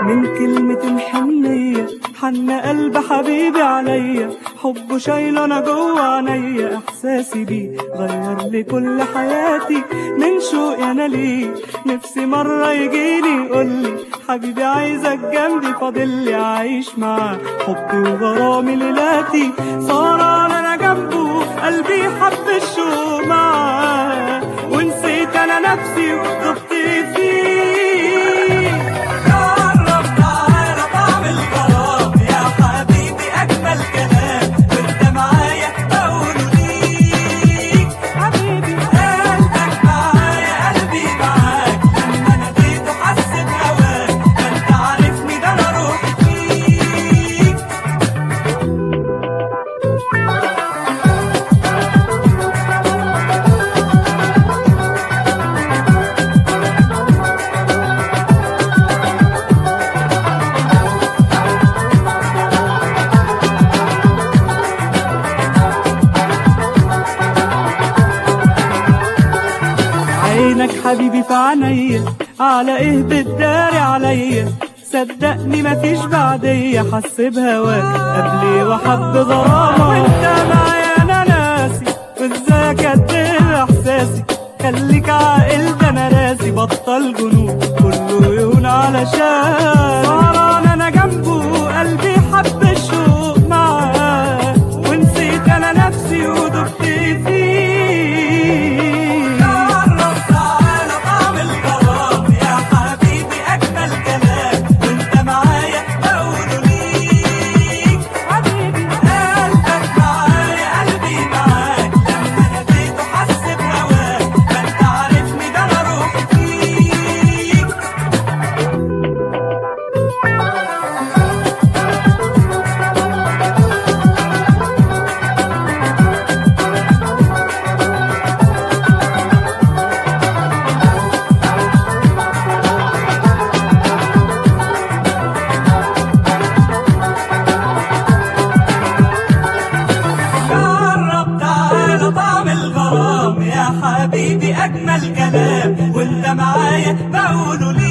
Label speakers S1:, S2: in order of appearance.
S1: من كلمة حنية حن قلب حبيبي عليا حبه شايله انا جوه عينيا احساسي بيه غير لي كل حياتي من شوقي انا ليه نفسي مرة يجيلي يقولي حبيبي عايزك جنبي فاضلي عايش معاه حبي وغرامي ليلاتي سهران انا جنبه قلبي حب الشوق معاه ونسيت انا نفسي وضبط فيه جرب تعالى طعم الغرام يا حبيبي اجمل كلام وانت معايا بقوله ليك حبيبي قلبك معايا قلبي معاك لما ناديته حس بهواك ما انت عارفني ده انا روحي فيك عينك حبيبي في عينيا على ايه بتداري عليا صدقني مفيش بعدية حس بهواك قبلي وحب غرامة وانت معايا انا ناسي وازاي اكدب احساسي خليك عاقل ده انا راسي بطل جنون كله يهون علشان سهران انا جنبه قلبي حب الشوق معاه ونسيت انا نفسي ودبت فيه جرب تعالى طعم الغرام يا حبيبي اجمل كلام وانت معايا بقوله ليك حبيبي قلبك معايا قلبي معاك لما ناديته حس بهواك ما انت عارفني ده انا روحي فيك جرب تعالى طعم الغرام يا حبيبي اجمل كلام وانت معايا بقوله ليه